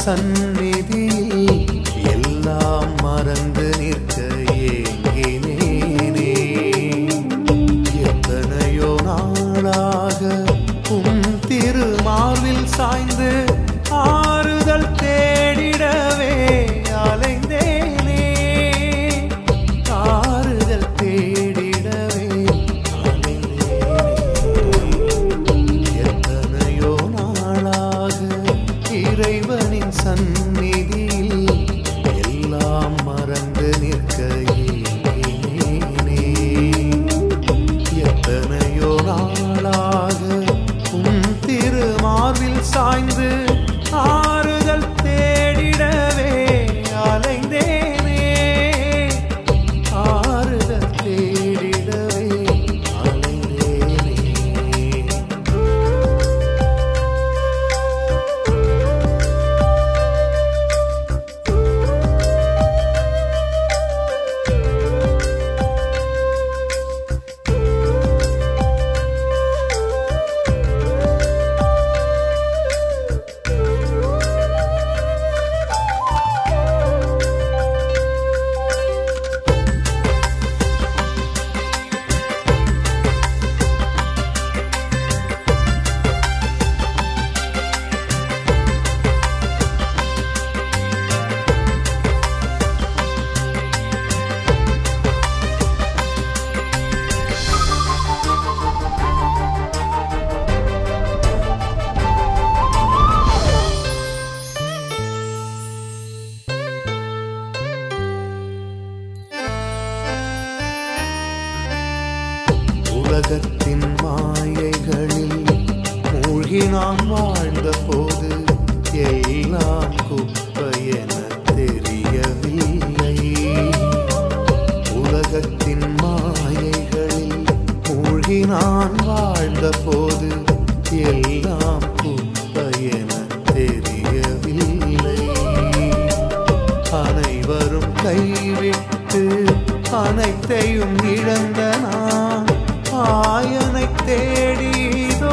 சந்நிதியில் எல்லாம் மறந்து நிற்க ஏங்கினேனே எத்தனையோ நாளாக உம் திருமார்பில் சாய்ந்து ஆறுதல் தேடிடவே அலைந்தேனே ஆறுதல் தேடிடவே அலைந்தேனே எத்தனையோ நாளாக இறைவனின் சந்நிதியில் எல்லாம் மறந்து நிற்க ஏங்கினேனே. எத்தனையோ நாளாக உம் திருமார்பில் சாய்ந்து ஆறுதல் தேடிடவே அலைந்தேனே ஆறுதல் தேடிடவே அலைந்தேனே உலகத்தின் மாயைகளில் மூழ்கி நான் வாழ்ந்த போது எல்லாம் குப்பையென தெரியவில்லை உலகத்தின் மாயைகளில் மூழ்கி நான் வாழ்ந்த போது எல்லாம் குப்பையென தெரியவில்லை அனைவரும் கைவிட்டு அனைத்தையும் இழந்த நான் ஆயனை தேடிதோ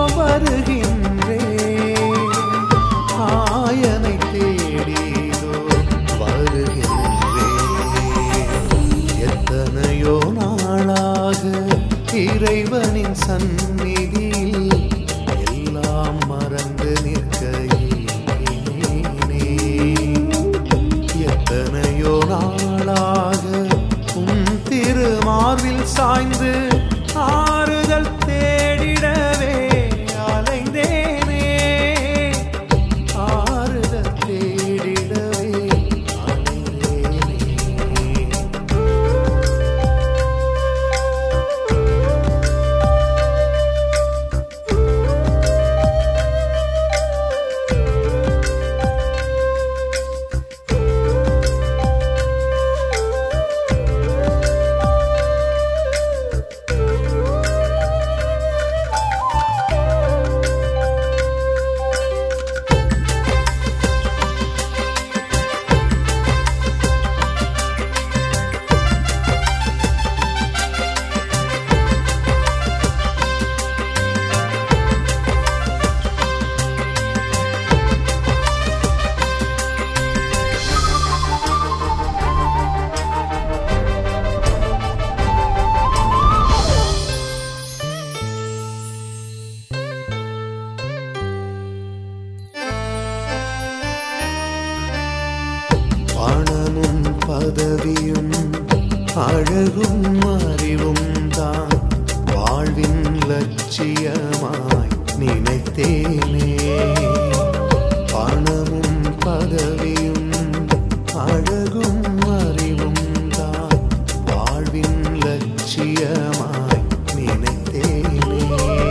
வருகின்றேன் ஆயனை தேடிதோ வருகின்றேன் எத்தனையோ நாளாக இறைவனின் சந்நிதியில் எல்லாம் மறந்து நிற்க ஏங்கினேனே. எத்தனையோ நாளாக உம் திருமார்பில் சாய்ந்து ஆறுதல் தேடிடவே அலைந்தேனே ஆறுதல் தேடிடவே அலைந்தேனே பணமும் பதவியும் அழகும் அறிவும் தான் வாழ்வின் லட்சியமாய் நினைத்தேனே பணமும் பதவியும் அழகும் அறிவும் தான் வாழ்வின் லட்சியமாய் நினைத்தேனே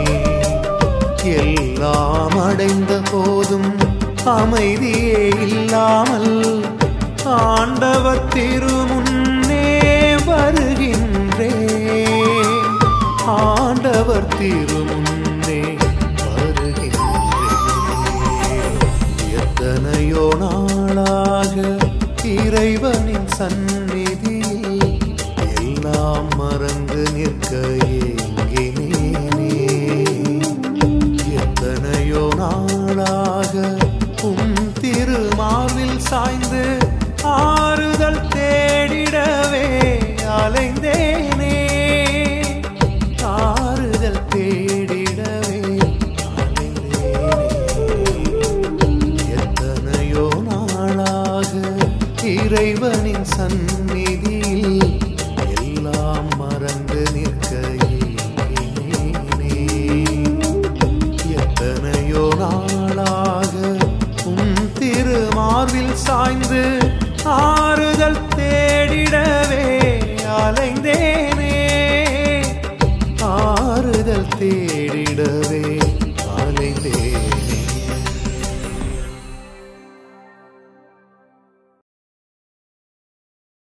எல்லாம் அடைந்த போதும் அமைதியே இல்லாமல் ஆண்டவர் திருமுன்னே வருகின்றே ஆண்டவர் திருமுன்னே வருகின்றே எத்தனையோ நாளாக இறைவனின் சந்நிதியில் எல்லாம் மறந்து நிற்க ஏங்கினேனே எத்தனையோ நாளாக உம் திரு இறைவனின் சந்நிதியில் எல்லாம் மறந்து நிற்க ஏங்கினேனே. எத்தனையோ நாளாக உன் திருமார்பில் சாய்ந்து ஆறுதல் தேடிடவே அலைந்தேனே ஆறுதல் தேடிடவே